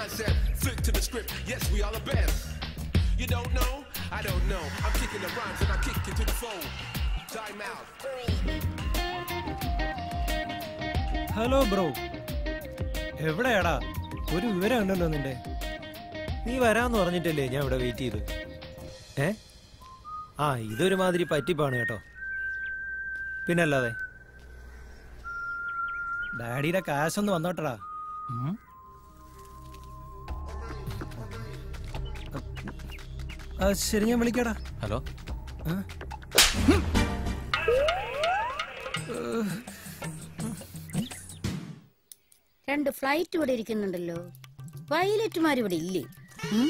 concept. Flick to the script. Yes, we are the best. You don't know? I don't know. I'm kicking the rhymes and I'm kicking to the phone. Time out. Hello bro എവിടെയാടാ ഒരു വിവരം ഉണ്ടല്ലോ നിന്റെ നീ വരാന്ന് പറഞ്ഞിട്ടല്ലേ ഞാൻ ഇവിടെ wait ചെയ്ത് ഏ ആ ഇതൊരു മാതിരി പറ്റിപ്പാണ് കേട്ടോ പിന്നല്ലാതെ ഡാഡിയുടെ കാശൊന്ന് വന്നോട്ടടാ ഉം. ആ, ശരി ഞാൻ വിളിക്കാടാ ഹലോ ആ? രണ്ട് ഫ്ലൈറ്റ് ഇവിടെ ഇരിക്കുന്നുണ്ടല്ലോ പൈലറ്റുമാർ ഇവിടെ ഇല്ലേ ഉം?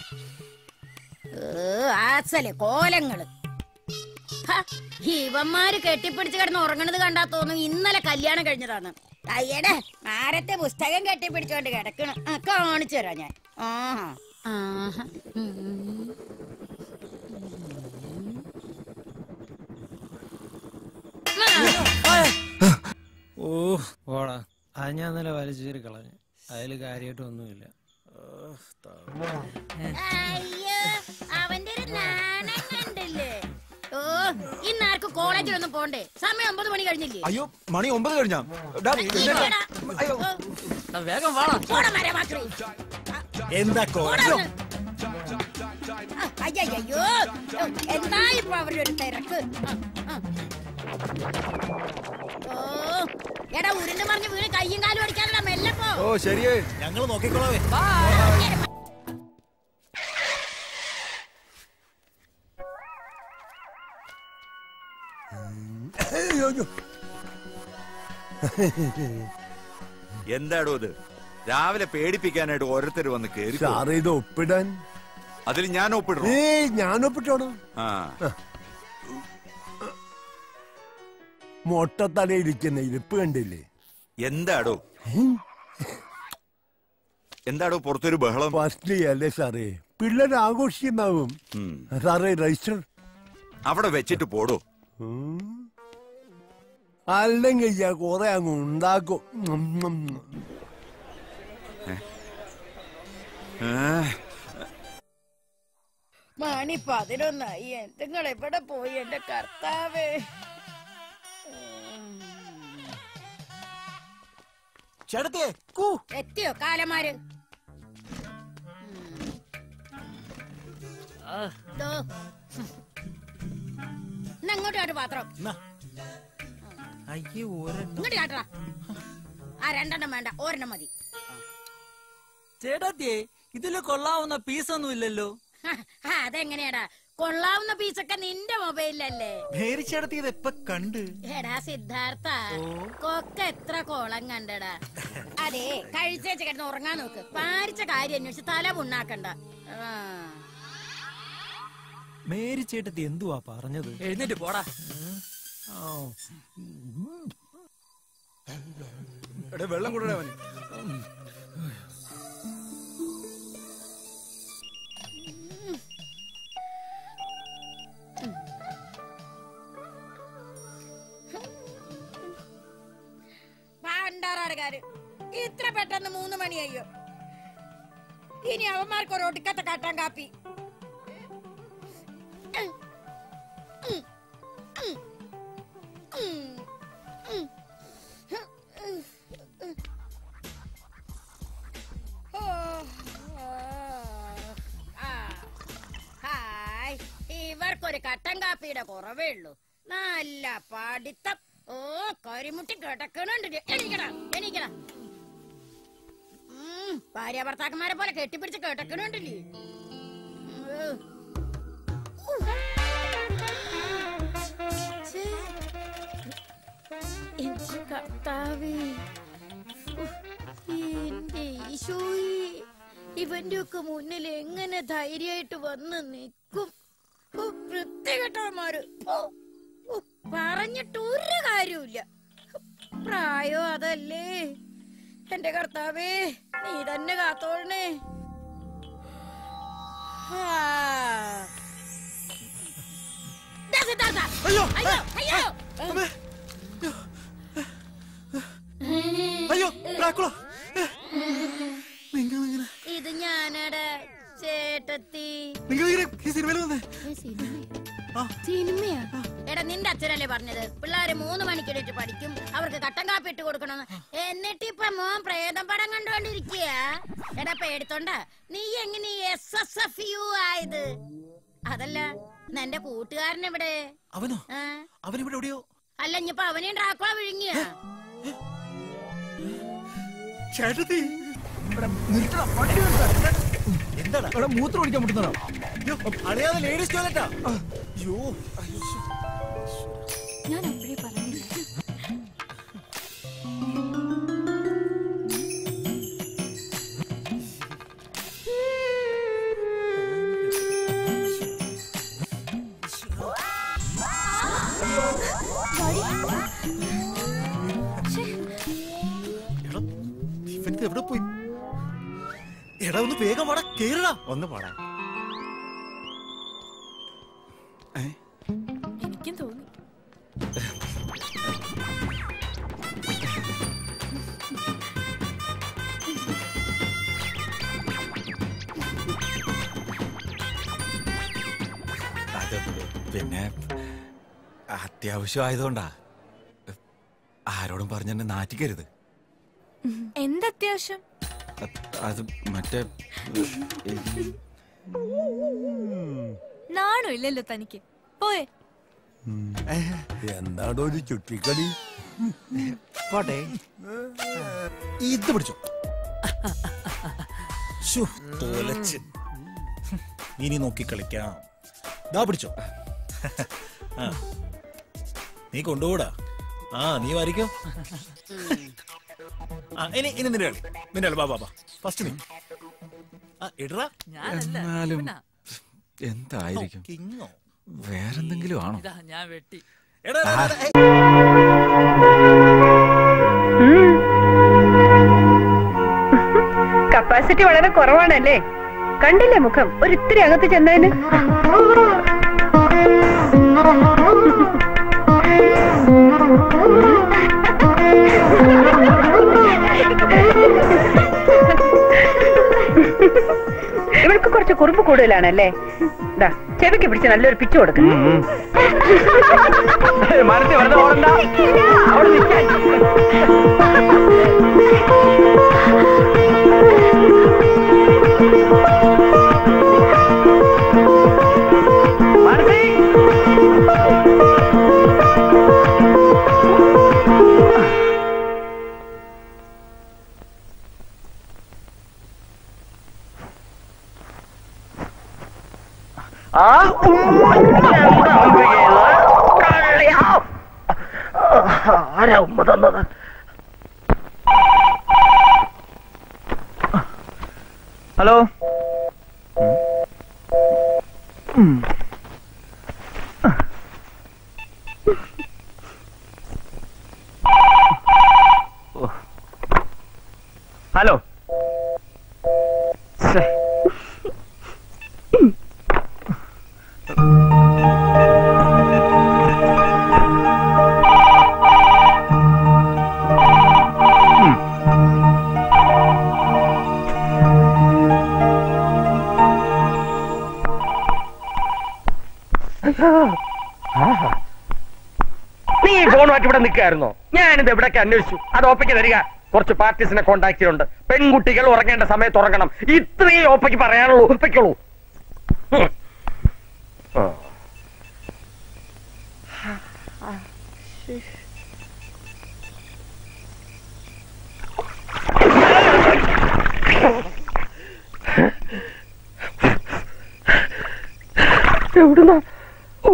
ഏ, ആസല് കോലങ്ങള് ഹ, ഇവന്മാര് കെട്ടിപ്പിടിച്ച് കിടന്ന് ഉറങ്ങണത് കണ്ടാ തോന്നും ഇന്നലെ കല്യാണം കഴിഞ്ഞതാണ് അയ്യടെ ആരത്തെ പുസ്തകം കെട്ടിപ്പിടിച്ചോണ്ട് കിടക്കണ ആ, കാണിച്ചു തരാം ഞാൻ ആഹാ ആഹാ ഉം. ഓ ഓടാ അത് ഞാൻ ഇന്നലെ വലിച്ചേറി കളഞ്ഞു അതിൽ കാര്യമായിട്ടൊന്നുമില്ല ഓ, ത- അയ്യോ അവന്റെ ഒരു നാണം കണ്ടില്ലേ ഓ ഇന്നാർക്ക് കോളേജിലൊന്നും പോണ്ടേ സമയം ഒമ്പത് മണി കഴിഞ്ഞില്ലേ അയ്യോ മണി ഒമ്പത് കഴിഞ്ഞാ ഡാ, ഇല്ലടാ. അയ്യോ ഓ, വേഗം വാടാ പോടാ മരമാക്രി. എന്താ പോടാ ഒന്ന്. ആ, അയ്യയ്യോ ഓ, എന്താ ഇപ്പൊ അവരുടെ ഒരു തിരക്ക് ആ, ആ. ഓ എടാ ഉരുണ്ട് മറിഞ്ഞ് വീണ് കയ്യും കാലും അടിക്കാനുള്ള മെല്ലെ പോ ഓ ശരിയേ ഞങ്ങൾ നോക്കിക്കോളാവേ എന്താടോ ഇത് രാവിലെ പേടിപ്പിക്കാനായിട്ട് ഓരോരുത്തർ വന്ന് കേറി സാറേ ഇത് ഒപ്പിടാൻ അതിൽ ഞാൻ ഒപ്പിടും ഏയ് ഞാൻ ഒപ്പിട്ടോടോ ആ മൊട്ടത്തലയിരിക്കുന്ന ഇരിപ്പ് കണ്ടില്ലേ എന്താടോ എന്താടോ പുറത്തൊരു ബഹളം ഫസ്റ്റ് അല്ലേ സാറേ പിള്ളേർ ആഘോഷിക്കുന്നാവും ഉം. സാറേ രജിസ്റ്റർ അവിടെ വെച്ചിട്ട് പോടോ അല്ലെങ്കിൽ ഞാൻ കൊറേ അങ്ങ് ഉണ്ടാക്കും ഉം, ഉം. ഏ, മണി പതിനൊന്നായി നിങ്ങൾ എവിടെ പോയി എന്റെ കർത്താവേ ചേട്ടത്തിയേ കൂ എത്തിയോ കാലമാര് ദോ. എന്നാ ഇങ്ങോട്ട് കാട്ട് പാത്രം അയ്യോ ഒരെണ്ണം ഇങ്ങോട്ട് കാട്ടടാ ആ രണ്ടെണ്ണം വേണ്ട ഒരെണ്ണം മതി ചേട്ടാത്തിയേ ഇതില് കൊള്ളാവുന്ന പീസൊന്നും ഇല്ലല്ലോ ഹ, ഹ, അതെങ്ങനെയാടാ കൊള്ളാവുന്ന പീസൊക്കെ നിന്റെ മൊബൈലിലല്ലേ മേരി ചേട്ടത്തി ഇത് എപ്പ കണ്ട് എടാ സിദ്ധാർത്ഥ കൊക്ക എത്ര കോളം കണ്ടടാ അതെ കഴിച്ചേച്ച് കിടന്ന് ഉറങ്ങാൻ നോക്ക് പാരിച്ച കാര്യം അന്വേഷിച്ച് തല പുണ്ണാക്കണ്ട ആ. മേരി ചേട്ടത്തി എന്തുവാ പറഞ്ഞത് എഴുന്നേറ്റ് പോടാ ആ, എടേ വെള്ളം കൂടെ അവന് പാണ്ടാറാടുകാര് ഇത്ര പെട്ടെന്ന് മൂന്ന് മണിയായോ ഇനി അവന്മാർക്ക് ഒരു ഒടുക്കത്തെ കട്ടൻ കാപ്പി ഉം. ഉം. ഉം. ഉം. ഉം. ഓ. ആ. ഹായ് ഇവർക്കൊരു കട്ടൻ കാപ്പിയുടെ കുറവേ ഉള്ളൂ നല്ല പഠിത്തം ഓ കരിമുട്ടി കിടക്കണുണ്ട് എണീക്കടാ എണീക്കടാ ഉം, ഭാര്യ ഭർത്താക്കന്മാരെ പോലെ കെട്ടിപ്പിടിച്ച് കിടക്കണുണ്ടല്ലേ ഉം. ഛേ. എന്റെ കർത്താവേ ഉഫ്, എന്റെ ഈശോയെ ഇവന്റെ ഒക്കെ മുന്നിൽ എങ്ങനെ ധൈര്യമായിട്ട് വന്ന് നിൽക്കും ഓ, വൃത്തികെട്ടവന്മാര് ഓ, ഓ, പറഞ്ഞിട്ട് ഒരു കാര്യമില്ല പ്രായോ അതല്ലേ എന്റെ കർത്താവേ നീ തന്നെ കാത്തോളണേ ആ. ദാ സിദ്ധാർത്ഥ. അയ്യോ അയ്യോ അയ്യോ ഡ്രാക്കുള നിങ്ങൾ ഇങ്ങനെ പറഞ്ഞത് പിള്ളേര് മൂന്ന് മണിക്കൂറിട്ട് പഠിക്കും അവർക്ക് കട്ടൻ കാപ്പി ഇട്ട് കൊടുക്കണമെന്ന് എന്നിട്ട് ഇപ്പൊ മോൻ പ്രേതം പടം കണ്ടുകൊണ്ടിരിക്കുക എടാ പേടിത്തോണ്ട നീ എങ്ങനെ എസ് എസ് എഫ് യു ആയത് അതല്ല നിന്റെ കൂട്ടുകാരൻ എവിടെ അവനോ ആ? അവനിവിടെ എവിടെയോ അല്ല ഇനിയിപ്പൊ അവനെയും ഡ്രാക്കുള വിഴുങ്ങിയ ചേട്ടത്തി എന്താണ് ഇവിടെ മൂത്രം ഒഴിക്കാൻ പറ്റുന്നതാണോ അറിയാതെ ലേഡീസ് ടോയ്ലറ്റാ അയ്യോ ഞാൻ അപ്പോഴേ പറഞ്ഞില്ല എടാ ഇവനിത് എവിടെ പോയി എടാ ഒന്ന് വേഗം വാടാ കേറടാ ഒന്ന് പാടാ എനിക്കും തോന്നി അത് പിന്നെ അത്യാവശ്യം ആയതുകൊണ്ടാ ആരോടും പറഞ്ഞെന്നെ നാറ്റിക്കരുത് എന്തത്യാവശ്യം അത് അത് മറ്റേ നാണോ ഇല്ലല്ലോ തനിക്ക് പോയെ എന്താണോ ഒരു ചുറ്റിക്കളി പോട്ടെ ഇത് പിടിച്ചോ ശ്ശോ, തോലച്ച് ഇനി നോക്കി കളിക്കാം ദാ പിടിച്ചോ ആ. നീ കൊണ്ടുപോടാ ആ നീ വരയ്ക്കോ ആ ഇനി ഇനി നിന്റെ കളി നിന്റെ കളി ബാ ബാ ബാ ഫസ്റ്റ് നീ ആ ഇടറാ എന്നാലും എന്തായിരിക്കും കിങ്ങോ വേറെന്തെങ്കിലും ആണോ ഞാൻ വെട്ടി എടാ എടാ, എടാ, ഏയ്. കപ്പാസിറ്റി വളരെ കുറവാണല്ലേ കണ്ടില്ലേ മുഖം ഒരിത്തിരി അകത്ത് ചെന്നതിന് ഇവൾക്ക് കുറച്ച് കുറുമ്പ് കൂടുതലാണല്ലേ ദാ ചെവിക്ക് പിടിച്ച് നല്ലൊരു പിച്ചു കൊടുക്കും മനസ്സിൽ വെറുതെ ഓടണ്ട അവിടെ നിൽക്കാൻ മനസ്സിൽ ആ ആരാ ഉമ്മ തന്നത് ഹലോ ഹലോ ശ്ശെ. നീ ഫോണുമായിട്ട് ഇവിടെ നിൽക്കായിരുന്നോ ഞാനിത് എവിടേക്ക് അന്വേഷിച്ചു അത് ഓപ്പയ്ക്ക് തരിക കുറച്ച് പാർട്ടീസിനെ കോണ്ടാക്ട് ചെയ്യുന്നുണ്ട് പെൺകുട്ടികൾ ഉറങ്ങേണ്ട സമയത്ത് ഉറങ്ങണം ഇത്രയും ഓപ്പയ്ക്ക് പറയാനുള്ളൂ ഒപ്പയ്ക്കുള്ളൂ ഹും. ആ. എവിടുന്നാ ഓ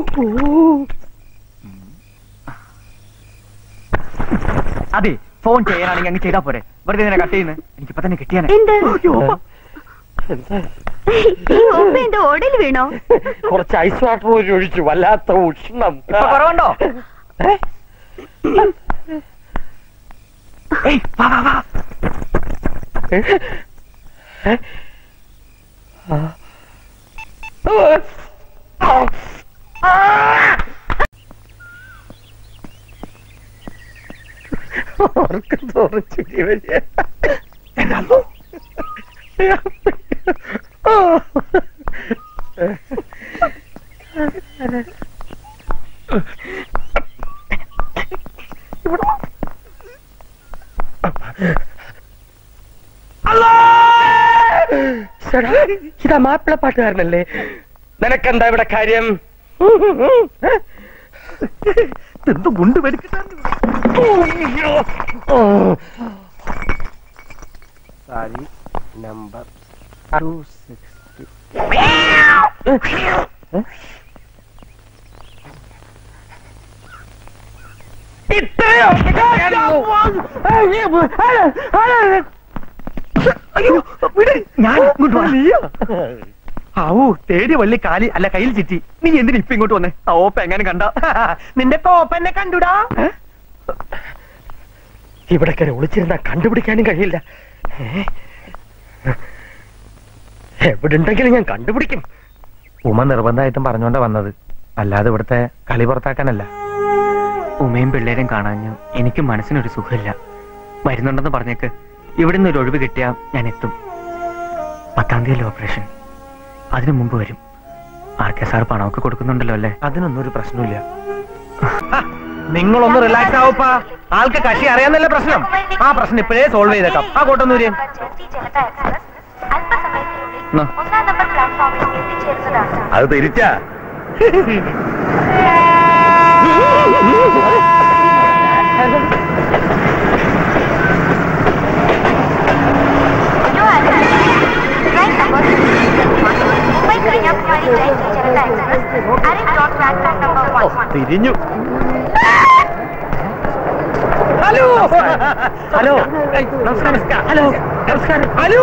അതെ ഫോൺ ചെയ്യാനാണെങ്കിൽ അങ്ങ് ചെയ്താ പോരെ വെറുതെ ഇങ്ങനെ കട്ട് ചെയ്യുന്നത് എനിക്കിപ്പോ തന്നെ കിട്ടിയാനെ എന്റെ ഓടയിൽ വീണോ കുറച്ച് ഐസ് വാട്ടർ ഒരു ഒഴിച്ചു വല്ലാത്ത ഉഷ്ണം ഇപ്പൊ കുറവുണ്ടോ ഏ? ഏയ് വാ വാ വാ ഏ? ഏ? ആ. ആ. ആ. ഓർക്ക് തോറും ചിരി വരിക. എന്താണോ? ആ. അല്ലാ! ശ്ശെടാ, ഇതാ മാപ്പിള പാട്ടുകാരനല്ലേ നിനക്കെന്താ ഇവിടെ കാര്യം എന്ത് ഗുണ്ട് വലിക്കിട്ടാണ് സാരി നമ്പർ ടു സിക്സ്റ്റി ഇത്രയോ ഞാൻ ഇങ്ങോട്ട് വാ. ആവൂ തേടി വള്ളി കാലി അല്ല കയ്യിൽ ചിറ്റി നീ എന്തിനാ ഇപ്പൊ ഇങ്ങോട്ട് വന്നേ ആ ഓപ്പ എങ്ങനെ കണ്ട നിന്റെ കോപ്പ എന്നെ കണ്ടുടാ ഇവിടെ കയറി ഒളിച്ചിരുന്നാ കണ്ടുപിടിക്കാനും കഴിയില്ല ഏ? എവിടെ ഉണ്ടെങ്കിലും ഞാൻ കണ്ടുപിടിക്കും ഉമ നിർബന്ധമായിട്ടും പറഞ്ഞോണ്ടാ വന്നത് അല്ലാതെ ഇവിടുത്തെ കളി പുറത്താക്കാനല്ല ഉമയും പിള്ളേരും കാണാഞ്ഞു എനിക്ക് മനസ്സിനൊരു സുഖമില്ല വരുന്നുണ്ടെന്ന് പറഞ്ഞേക്ക് ഇവിടുന്ന് ഒരു ഒഴിവ് കിട്ടിയാ ഞാൻ എത്തും പത്താം തീയതി ഓപ്പറേഷൻ അതിനു മുമ്പ് വരും ആർ കെ സാർ പണമൊക്കെ കൊടുക്കുന്നുണ്ടല്ലോ അല്ലേ അതിനൊന്നും ഒരു പ്രശ്നമില്ല നിങ്ങളൊന്ന് റിലാക്സ് ആവുപ്പാ ആൾക്ക് കക്ഷി അറിയാന്നല്ലേ പ്രശ്നം ആ പ്രശ്നം ഇപ്പോഴേ സോൾവ് ചെയ്തേക്കാം ആ കോട്ടൊന്നൂര് അത് തിരിച്ചാ തിരിഞ്ഞു ഹലോ ഹലോ നമസ്കാരം ഹലോ നമസ്കാരം ഹലോ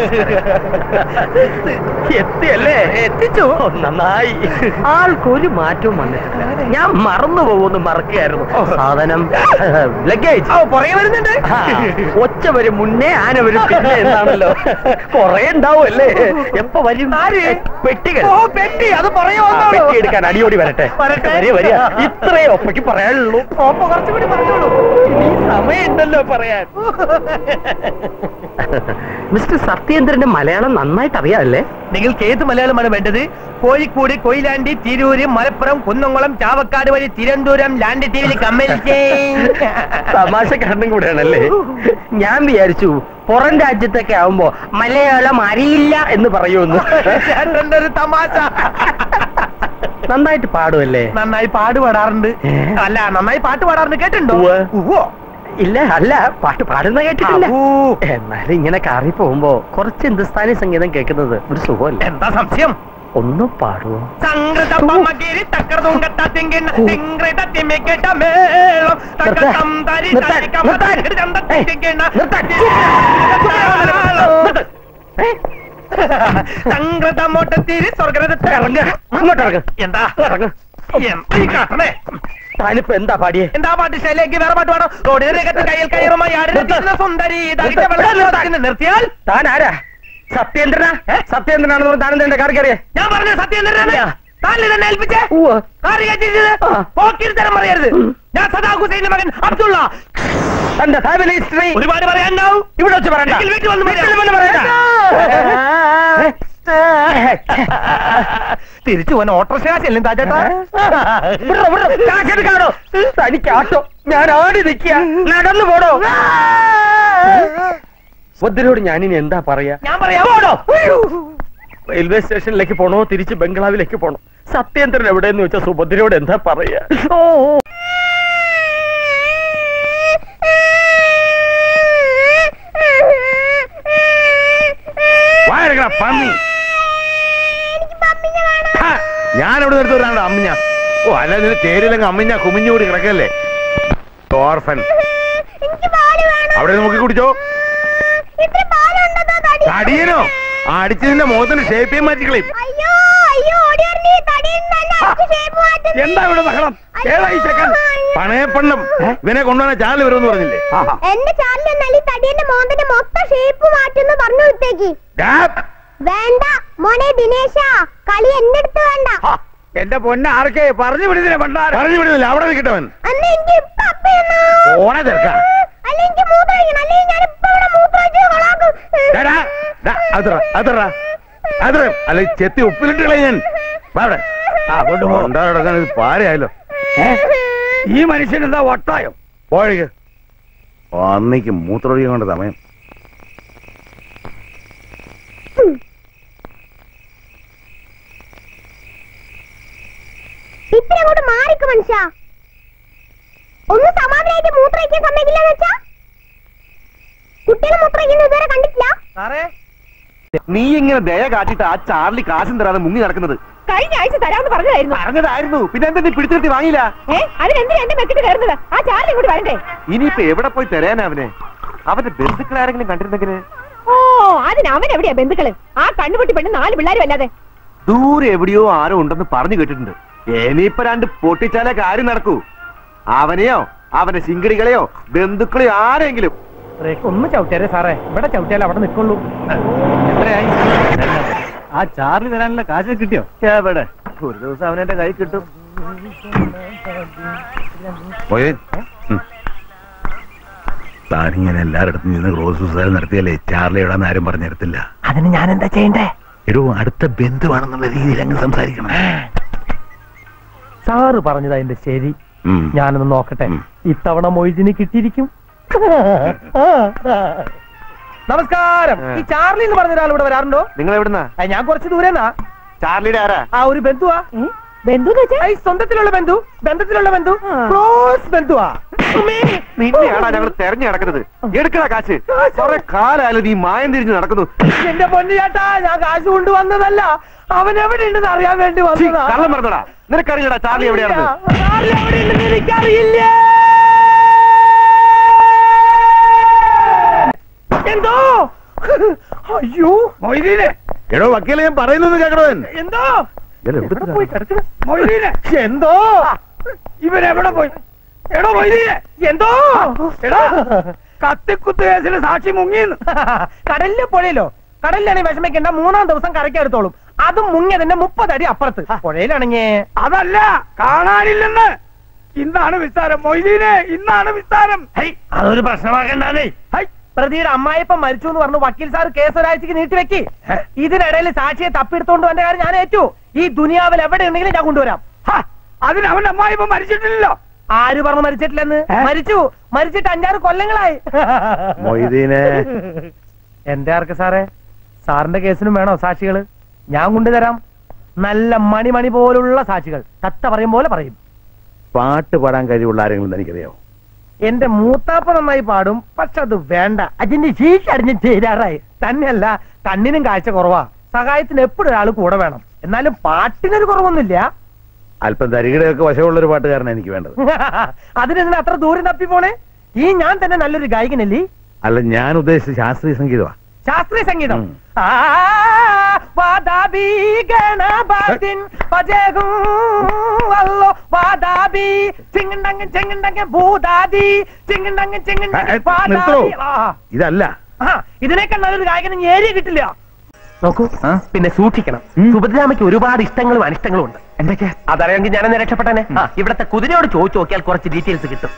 എത്തിയല്ലേ എത്തിച്ചു നന്നായി ആൾക്കൊരു മാറ്റവും വന്നിട്ടില്ല ഞാൻ മറന്നു പോകുന്നു മറക്കുകയായിരുന്നു സാധനം ലഗേജ് ഓ പുറകെ വരുന്നുണ്ട് ഒച്ച വരും മുന്നേ ആന വരും പിന്നെ എന്താണല്ലോ കൊറേ ഉണ്ടാവുമല്ലേ എപ്പോ വരും ആര്? പെട്ടികൾ ഓ പെട്ടി അത് പുറകെ ആ, വന്നോളൂ പെട്ടി എടുക്കാൻ അടിയോടി വരട്ടെ വരട്ടെ. വരിക, വരിക. ഇത്രേ ഒപ്പയ്ക്ക് പറയാനുള്ളൂ ഓപ്പ കുറച്ചുകൂടി പറഞ്ഞോളൂ ഈ സമയമുണ്ടല്ലോ പറയാൻ മിസ്റ്റർ സത്യേന്ദ്രന്റെ മലയാളം നന്നായിട്ട് അറിയാമല്ലേ നിങ്ങൾക്ക് ഏത് മലയാളമാണ് വേണ്ടത് കോഴിക്കോട് കൊയിലാണ്ടി തിരൂര് മലപ്പുറം കുന്നംകുളം ചാവക്കാട് വഴി തിരുവനന്തപുരം ലാൻഡ് ടി വിയിൽ കമ്മൽ തമാശ കാരണം കൂടെയാണല്ലേ ഞാൻ വിചാരിച്ചു പുറം രാജ്യത്തൊക്കെ ആവുമ്പോ മലയാളം അറിയില്ല എന്ന് പറയുമെന്ന് ഒരു തമാശ നന്നായിട്ട് പാടുമല്ലേ നന്നായി പാട് പാടാറുണ്ട് അല്ല നന്നായി പാട്ട് പാടാറുണ്ട് കേട്ടിട്ടുണ്ടോ ഉവ്വ്. ഉവ്വോ. ഇല്ല അല്ല പാട്ട് പാടുന്ന കേട്ടിട്ടില്ല അവൂ. എന്നാലും ഇങ്ങനെ കാറി പോകുമ്പോ കുറച്ച് ഹിന്ദുസ്ഥാനി സംഗീതം കേൾക്കുന്നത് ഒരു സുഖമല്ല എന്താ സംശയം ഒന്ന് പാടുവോ സംഘൃത പമ്മകിരി തക്കർതുങ്കട്ട തിങ്കിണ്ണ തിങ്ക്രിത തിമിക്കിട്ട മേളം തക്കത്തം തരി നിർത്താൻ, തരിക്ക നിർത്താൻ. മതക്കിടി ചന്ത ഏയ്, തിങ്കിണ്ണ നിർത്താൻ. സംഘൃത മോട്ടത്തിരി സ്വർഗരത ഇറങ്ങ അങ്ങോട്ട് ഇറങ്ങ എന്താ ഇറങ്ങ എന്താ ഈ കാട്ടണേ താനിപ്പോ എന്താ പാടിയേ എന്താ പാട്ട് ശൈലേക്ക് വേറെ പാട്ട് പാടും റോഡിൽ രംഗത്ത് കയ്യിൽ കയറുമായി ആടുന്ന സുന്ദരി ദാരിദ്ര്യ വെള്ളത്തിൽ നിർത്തിയാൽ താൻ ആരാ സത്യേന്ദ്രനാ സത്യേന്ദ്രനാണെന്ന് പറഞ്ഞ് താനെന്താ എന്റെ കാർ കയറിയേ ഞാൻ പറഞ്ഞു സത്യേന്ദ്രനാണ് താൻ ഇതെന്നെ ഏൽപ്പിച്ചേ ഉവ്വ്. കാറി കയറ്റിയത് ആ. പോക്കിൽ തരം പറയരുത് ഞാൻ സദാ ഹുസൈന്റെ മകൻ അബ്ദുള്ള തന്റെ ഫാമിലി ഹിസ്റ്ററി ഒരുപാട് പറയാനുണ്ടാവും ഇവിടെ വെച്ച് പറയണ്ട എങ്കിൽ വീട്ടിൽ വന്ന് പറയാം. വീട്ടിൽ വന്ന് പറയണ്ട. തിരിച്ചു പോകാൻ ഓട്ടോറിക്ഷ ചെല്ലും താച്ചേട്ടാ വിടറോ, വിടറോ. കാശെടുക്കാണോ? തനിക്ക് ആട്ടോ ഞാൻ ആടി നിൽക്കുക നടന്നു പോടോ സുഭദ്രയോട് ഞാനിനി എന്താ പറയാ ഞാൻ പറയാം പോടോ റെയിൽവേ സ്റ്റേഷനിലേക്ക് പോണോ തിരിച്ച് ബംഗ്ലാവിലേക്ക് പോണോ സത്യേന്ദ്രൻ എവിടെയെന്ന് വെച്ചാൽ സുഭദ്രയോട് എന്താ പറയാ ഓ ഓ. വാഴക്കട പന്നി ഹാ, ഞാൻ അവിടെ നിർത്തുന്നതാണ് അമ്മിഞ്ഞ ഓ അല്ല നിന്റെ ചേരിലങ്ങ് അമ്മിഞ്ഞ കുമിഞ്ഞൂടി കിടക്കല്ലേ ഓർഫൻ അവിടെ നോക്കി കുടിച്ചോ തടിയനോ ആ അടിച്ചതിന്റെ മുഖത്തിന്റെ ഷേപ്പ് ചെയ്യാൻ മാറ്റിക്കളയും എന്താ ഇവിടെ ബഹളം ഏതായി ചെക്കൻ പണയപ്പെണ്ണം ഇവനെ കൊണ്ടുവന്ന ചാനൽ വരുമെന്ന് പറഞ്ഞില്ലേ എന്റെ ചാനൽ ഈ തടിയന്റെ മോന്തന്റെ മൊത്തം ഷേപ്പ് മാറ്റുന്നു പറഞ്ഞു വിട്ടേക്ക് ഡാ, വേണ്ട മോനെ ദിനേശ കളി എന്റെ അടുത്ത് വേണ്ട എന്റെ പൊന്ന ആർക്കേ പറഞ്ഞു വിടുന്നില്ല പണ്ടാര പറഞ്ഞു വിടുന്നില്ല അവിടെ നിൽക്കട്ടവൻ അന്ന് എനിക്ക് ഇപ്പൊ അപ്പയെന്നാ ഓണ തീർക്ക അല്ല എനിക്ക് മൂത്രമൊഴിക്കണം അല്ലെങ്കിൽ ഞാൻ ഇപ്പൊ ഇവിടെ മൂത്രമൊഴിച്ച് കൊളാക്കും അതറ അതറ അല്ല ഈ ചെത്തി ഉപ്പിലിട്ട് കളയാൻ വാ അവിടെ. ആ കൊണ്ട് പോണ്ടാടക്കാൻ ഇത് പാരയായല്ലോ ഈ മനുഷ്യൻ എന്താ വട്ടായോ പോഴേക്ക് അന്നേക്ക് മൂത്രമൊഴിക്കാൻ കൊണ്ട് സമയം ഇത്ര അങ്ങോട്ട് മാറിക്ക് മനുഷ്യ ഒന്ന് സമാധാനമായിട്ട് മൂത്രയ്ക്കാൻ സമ്മതിക്കില്ലെന്ന് വെച്ചാ കുട്ടികളെ മൂത്രയ്ക്കുന്നത് ഇതുവരെ കണ്ടിട്ടില്ല സാറേ നീ ഇങ്ങനെ ദയ കാട്ടിട്ട് ആ ചാർലി കാശും തരാതെ മുങ്ങി നടക്കുന്നത് കഴിഞ്ഞ ആഴ്ച തരാമെന്ന് പറഞ്ഞതായിരുന്നു പറഞ്ഞതായിരുന്നു പിന്നെ എന്താ നീ പിടിച്ചിട്ട് വാങ്ങിയില്ല ഏ അതിനെന്തിനാ എന്റെ മെക്കിട്ട് കയറുന്നത് ആ ചാർലി ഇങ്ങോട്ട് വരണ്ടേ ഇനിയിപ്പോ എവിടെ പോയി തരാനാ അവനെ അവന്റെ ബന്ധുക്കൾ ആരെങ്കിലും കണ്ടിരുന്നെങ്കിൽ ഓ അതിന് അവൻ എവിടെയാ ബന്ധുക്കള് ആ കണ്ണുപൊട്ടി പെണ്ണ് നാല് പിള്ളേരും അല്ലാതെ ദൂരെ എവിടെയോ ആരോ ഉണ്ടെന്ന് പറഞ്ഞു കേട്ടിട്ടുണ്ട് ഇനിയിപ്പോ രണ്ട് പൊട്ടിച്ചാലേ കാര്യം നടക്കൂ അവനെയോ അവന്റെ ശിങ്കടികളെയോ ബന്ധുക്കളെയോ ആരെങ്കിലും ഒന്ന് ചവിട്ടിയാരേ സാറേ ഇവിടെ ചവിട്ടിയാൽ അവിടെ നിൽക്കുള്ളൂ എത്രയായി ആ ചാർലി തരാനുള്ള കാശ് കിട്ടിയോ എവിടെ ഒരു ദിവസം അവനെന്റെ കൈ കിട്ടും പോയേ താനിങ്ങനെ എല്ലായിടത്തും നിന്ന് ക്രോസ് സുസാരം നടത്തിയല്ലേ ചാർലി ഇടാന്ന് ആരും പറഞ്ഞു തരത്തില്ല അതിന് ഞാൻ എന്താ ചെയ്യണ്ടേ എടോ അടുത്ത ബന്ധുവാണെന്നുള്ള രീതിയിൽ അങ്ങ് സംസാരിക്കണം സാറ് പറഞ്ഞത് അതിന്റെ ശരി ഉം. ഞാനൊന്ന് നോക്കട്ടെ ഇത്തവണ മൊയ്തിന് കിട്ടിയിരിക്കും നമസ്കാരം ഈ ചാർലി എന്ന് പറഞ്ഞ ഒരാൾ ഇവിടെ വരാറുണ്ടോ നിങ്ങൾ എവിടുന്നാ ആ, ഞാൻ കുറച്ച് ദൂരെന്നാ ചാർലിയുടെ ആരാ ആ ഒരു ബന്ധുവാ ബന്ധു ഈ സ്വന്തത്തിലുള്ള ബന്ധു ബന്ധത്തിലുള്ള ബന്ധു ക്ലോസ് ബന്ധുവാ നിന്നെയാണോ ഞങ്ങൾ തെരഞ്ഞു നടക്കുന്നത് എടുക്കണ കാശ് കുറെ കാലായാലും നീ മായം തിരിഞ്ഞ് നടക്കുന്നു എന്റെ പൊന്നു ചേട്ടാ ഞാൻ കാശ് കൊണ്ടുവന്നതല്ല അവൻ എവിടെ ഉണ്ടെന്ന് അറിയാൻ വേണ്ടി ഛീ, വന്നതാ കള്ളം പറഞ്ഞടാ നിനക്കറിയടാ ചാർലി എവിടെയാണെന്ന് ചാർലി എവിടെ ഉണ്ടെന്ന് എനിക്കറിയില്ല എന്തോ അയ്യോ മൊയ്തീനെ എടോ വക്കീലെ ഞാൻ പറയുന്നത് കേക്കണോ എന്തോ ഇയാൾ എവിടുത്തെ പോയി കിടക്കണ മൊയ്തീനെ എന്തോ ഇവൻ എവിടെ പോയി എടോ മൊയ്തീനെ എന്തോ എടാ കത്തിക്കുത്ത് കേസിന് സാക്ഷി മുങ്ങിന്ന് കടലിലെ പുഴയിലോ കടലിലാണെങ്കിൽ വിഷമിക്കണ്ട മൂന്നാം ദിവസം കരയ്ക്ക് എടുത്തോളും അതും മുങ്ങിയതിന്റെ മുപ്പതടി അപ്പുറത്ത് പുഴയിലാണെങ്കിൽ അതല്ല കാണാനില്ലെന്ന് ഇന്നാണ് വിസ്താരം മൊയ്തീനെ ഇന്നാണ് വിസ്താരം അതൊരു പ്രശ്നമാക്കണ്ടേ പ്രതിയുടെ അമ്മായിപ്പം മരിച്ചു എന്ന് പറഞ്ഞു വക്കീൽ സാർ കേസ് ഒരാഴ്ചക്ക് നീട്ടിവെക്കി ഇതിനിടയിൽ സാക്ഷിയെ തപ്പിയെടുത്തോണ്ട് വന്ന കാര്യം ഞാൻ ഏറ്റു ഈ ദുനിയാവിൽ എവിടെ ഉണ്ടെങ്കിലും ഞാൻ കൊണ്ടുവരാം അതിന് അവന്റെ അമ്മായിപ്പം മരിച്ചിട്ടില്ലല്ലോ ആര് പറഞ്ഞു മരിച്ചിട്ടില്ലെന്ന് മരിച്ചു മരിച്ചിട്ട് അഞ്ചാറ് കൊല്ലങ്ങളായി മൊയ്തീനെ എന്റെ ആർക്ക് സാറേ സാറിന്റെ കേസിനും വേണോ സാക്ഷികള് ഞാൻ കൊണ്ടുതരാം നല്ല മണി മണി പോലുള്ള സാക്ഷികൾ കത്ത പറയും പോലെ പറയും പാട്ട് പാടാൻ കഴിവുള്ള ആരെങ്കിലും എനിക്കറിയാവോ എന്റെ മൂത്താപ്പ നന്നായി പാടും പക്ഷെ അത് വേണ്ട അതിന്റെ ശീശ അടിഞ്ഞ് ചേരാറായി തന്നെയല്ല കണ്ണിനും കാഴ്ച കുറവാ സഹായത്തിന് എപ്പോഴും ഒരാൾ കൂടെ വേണം എന്നാലും പാട്ടിനൊരു കുറവൊന്നുമില്ല അല്പം തരികിടയൊക്കെ വശമുള്ള ഒരു പാട്ടുകാരനാണ് എനിക്ക് വേണ്ടത് അതിനെങ്ങനെ അത്ര ദൂരം തപ്പി പോണേ ഈ ഞാൻ തന്നെ നല്ലൊരു ഗായകനല്ലേ അല്ല ഞാൻ ഉദ്ദേശിച്ച ശാസ്ത്രീയ സംഗീതമാ ശാസ്ത്രീയ സംഗീതം ആ, വാദാബി ഗണപതിൻ ഭജഹും അല്ലോ വാദാബി ചിങ്ങണ്ടങ്ങ ചിങ്ങണ്ടങ്ങ ഭൂതാദി ചിങ്ങണ്ടങ്ങ ചിങ്ങണ്ടങ്ങ നിർത്തോ വാദാബി ആ, ഇതല്ല ആ, ഇതിനേക്കാൾ നല്ലൊരു ഗായകൻ ഏരിയ കിട്ടില്ല നോക്കൂ പിന്നെ സൂക്ഷിക്കണം സുഭദ്രാമയ്ക്ക് ഒരുപാട് ഇഷ്ടങ്ങളും അനിഷ്ടങ്ങളും ഉണ്ട് എന്തൊക്കെയാ അതറിയാമെങ്കിൽ ഞാനെന്ന് രക്ഷപ്പെട്ടനെ ആ, ഇവിടത്തെ കുതിരയോട് ചോദിച്ചു നോക്കിയാൽ കുറച്ച് ഡീറ്റെയിൽസ് കിട്ടും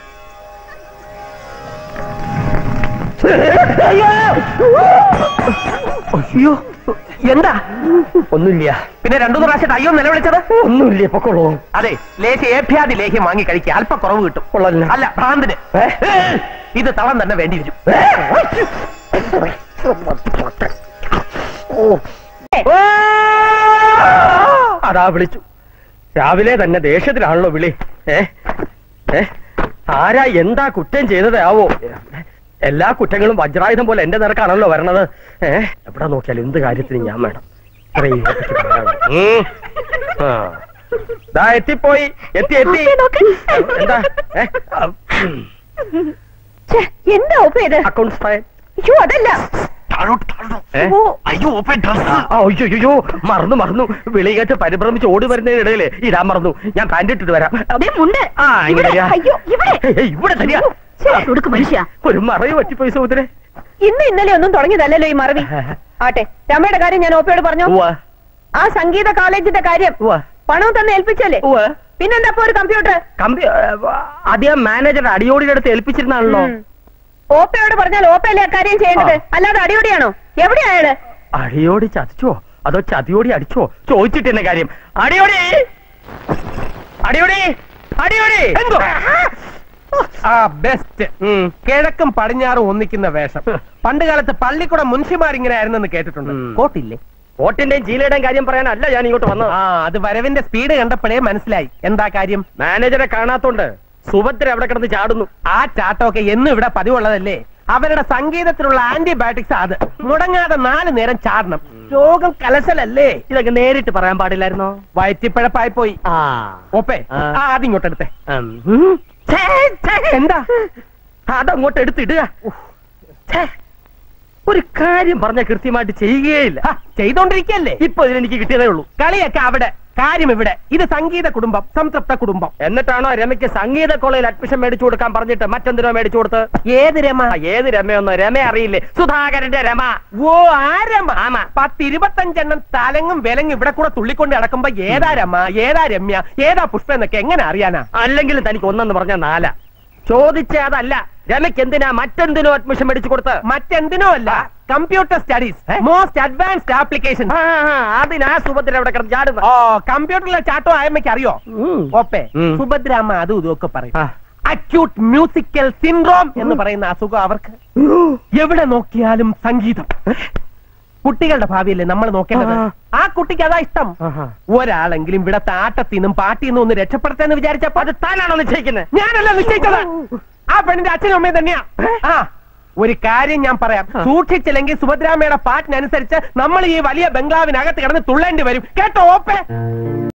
അയ്യോ എന്താ ഒന്നുമില്ല പിന്നെ രണ്ടു പ്രാവശ്യം അയ്യോ നിലവിളിച്ചത് ഒന്നുമില്ല പൊക്കോളൂ അതെ ലേഹ്യ ഏഭ്യാദി ലേഹ്യം വാങ്ങി കഴിക്കുക അല്പ കുറവ് കിട്ടും അല്ല ഭ്രാന്തിന് ഇത് തളം തന്നെ വേണ്ടി വരും അതാ വിളിച്ചു രാവിലെ തന്നെ ദേഷ്യത്തിലാണല്ലോ വിളി ഏ ഏ ആരാ എന്താ കുറ്റം ചെയ്തത് ആവോ എല്ലാ കുറ്റങ്ങളും വജ്രായുധം പോലെ എന്റെ നിരക്കാണല്ലോ വരണത് ഏ എവിടെ നോക്കിയാലും എന്ത് കാര്യത്തിനും ഞാൻ വേണം ഇത്രയും ഇതിനെപ്പറ്റി പറയാനുള്ളൂ. ഉം. ആ. ദാ എത്തിപ്പോയി എത്തി എത്തി എന്താ ഏ? ആ, ഉം. എന്താ ഒപ്പ ഇത് അക്കൗണ്ട്സ് ഫയൽ അയ്യോ അതല്ല ഏ? ഓ. അയ്യോ ഓപ്പൺ ഡ്രസ് അയ്യോ അയ്യോ മറന്നു മറന്നു വിളി കേട്ട് പരിഭ്രമിച്ച് ഓടി വരുന്നതിനിടയില് ഇടാൻ മറന്നു ഞാൻ പാന്റ് ഇട്ടിട്ട് വരാം ദേ മുണ്ട്. ആ ഇങ്ങനെ ഇവിടെ, തരിക. അയ്യോ, ഇവിടെ. ഏയ്, ഇവിടെ തരിക ഛേ, കൊടുക്ക് മനുഷ്യ ഒരു മറവ് പറ്റിപ്പോയി സഹോദരൻ ഇന്ന് ഇന്നലെ ഒന്നും തുടങ്ങിയതല്ലല്ലോ ഈ മറവി ആട്ടെ രമയുടെ കാര്യം ഞാൻ ഓപ്പയോട് പറഞ്ഞു ഉവ്വ. ആ സംഗീത കോളേജിന്റെ കാര്യം ഉവ്വ. പണം തന്നെ ഏൽപ്പിച്ചല്ലേ ഉവ്വ. പിന്നെന്താ ഇപ്പൊ ഒരു കമ്പ്യൂട്ടർ കമ്പി ആദ്യം മാനേജർ അടിയോടിയുടെ അടുത്ത് ഏൽപ്പിച്ചിരുന്നാണല്ലോ ഓപ്പയോട് പറഞ്ഞാൽ ഓപ്പയല്ലേ അക്കാര്യം ചെയ്യേണ്ടത് അല്ലാതെ അടിയോടിയാണോ എവിടെയാ അയാള് അടിയോടി ചതിച്ചോ അതോ ചതിയോടി അടിച്ചോ ചോദിച്ചിട്ട് എന്നെ കാര്യം അടിയോടി അടിയോടി അടിയോടി എന്തോ ആ ബെസ്റ്റ് കിഴക്കും പടിഞ്ഞാറും ഒന്നിക്കുന്ന വേഷം പണ്ട് കാലത്ത് പള്ളിക്കൂടെ മുൻഷിമാരിങ്ങനെ ആയിരുന്നെന്ന് കേട്ടിട്ടുണ്ട് കോട്ടില്ലേ കോട്ടിന്റെയും ചീലയുടെയും കാര്യം പറയാനല്ല ഞാൻ ഇങ്ങോട്ട് വന്നത് ആ അത് വരവിന്റെ സ്പീഡ് കണ്ടപ്പോഴേ മനസ്സിലായി എന്താ കാര്യം മാനേജറെ കാണാത്തോണ്ട് സുഭദ്ര അവിടെ കിടന്ന് ചാടുന്നു ആ ചാട്ടമൊക്കെ എന്നും ഇവിടെ പതിവുള്ളതല്ലേ അവരുടെ സംഗീതത്തിലുള്ള ആന്റിബയോട്ടിക്സ് അത് മുടങ്ങാതെ നാല് നേരം ചാടണം രോഗം കലശലല്ലേ ഇതൊക്കെ നേരിട്ട് പറയാൻ പാടില്ലായിരുന്നോ വയറ്റിപ്പഴപ്പായി പോയി ആ ഓപ്പേ ആ. ആ അതിങ്ങോട്ട് എടുത്തേ ഉം. ഛേ, ഛേ. എന്താ അതങ്ങോട്ട് എടുത്തിടുക ഛേ. ഒരു കാര്യം പറഞ്ഞ കൃത്യമായിട്ട് ചെയ്യുകയില്ല ആ, ചെയ്തോണ്ടിരിക്കല്ലേ ഇപ്പൊ ഇതിനെനിക്ക് കിട്ടിയതേ ഉള്ളൂ കളിയൊക്കെ അവിടെ കാര്യം ഇവിടെ ഇത് സംഗീത കുടുംബം സംതൃപ്ത കുടുംബം എന്നിട്ടാണോ രമയ്ക്ക് സംഗീത കോളേജിൽ അഡ്മിഷൻ മേടിച്ചു കൊടുക്കാൻ പറഞ്ഞിട്ട് മറ്റെന്തിനോ മേടിച്ചു കൊടുത്ത് ഏത് രമ ആ, ഏത് രമയൊന്നോ രമ അറിയില്ലേ സുധാകരന്റെ രമ ഓ ആ രമ ആമാ. പത്തിരുപത്തഞ്ചെണ്ണം തലങ്ങും വിലങ്ങും ഇവിടെ കൂടെ തുള്ളിക്കൊണ്ട് നടക്കുമ്പോ ഏതാ രമ ഏതാ രമ്യ ഏതാ പുഷ്പ എന്നൊക്കെ എങ്ങനെ അറിയാനാ അല്ലെങ്കിൽ തനിക്ക് ഒന്നെന്ന് പറഞ്ഞ നാല ചോദിച്ച അതല്ല രമയ്ക്ക് എന്തിനാ മറ്റെന്തിനോ അഡ്മിഷൻ മേടിച്ചു കൊടുത്ത് മറ്റെന്തിനോ അല്ല computer studies most advanced application ആ, ആ, അതിനാ സുഭദ്ര അവിടെ കിടന്ന് ചാടുന്നത് ഓ കമ്പ്യൂട്ടറിലെ ചാട്ടോ ആയമ്മയ്ക്ക് അറിയോ ഉം. ഓപ്പേ ഉം. സുഭദ്രാമ്മ അതും ഇതൊക്കെ പറയും ആ. അക്യൂട്ട് മ്യൂസിക്കൽ സിൻഡ്രോം എന്ന് പറയുന്ന അസുഖം അവർക്ക് എവിടെ നോക്കിയാലും സംഗീതം കുട്ടികളുടെ ഭാവിയല്ലേ നമ്മൾ നോക്കേണ്ടത് ആ. ആ കുട്ടിക്ക് അതാ ഇഷ്ടം ആഹാ. ഒരാളെങ്കിലും ഇവിടെ താട്ടത്തിൽ നിന്നും പാട്ടിൽ നിന്നും ഒന്ന് രക്ഷപ്പെടുത്താന്ന് വിചാരിച്ചപ്പോ അത് താനാണോ നിശ്ചയിക്കുന്നത് ഞാനല്ല നിശ്ചയിച്ചത് ആ പെണ്ണിന്റെ അച്ഛനും അമ്മയും തന്നെയാ ആ ഒരു കാര്യം ഞാൻ പറയാം സൂക്ഷിച്ചില്ലെങ്കിൽ സുഭദ്രാമ്മയുടെ പാട്ടിനനുസരിച്ച് നമ്മൾ ഈ വലിയ ബംഗ്ലാവിനകത്ത് കിടന്ന് തുള്ളേണ്ടി വരും കേട്ടോ ഓപ്പേ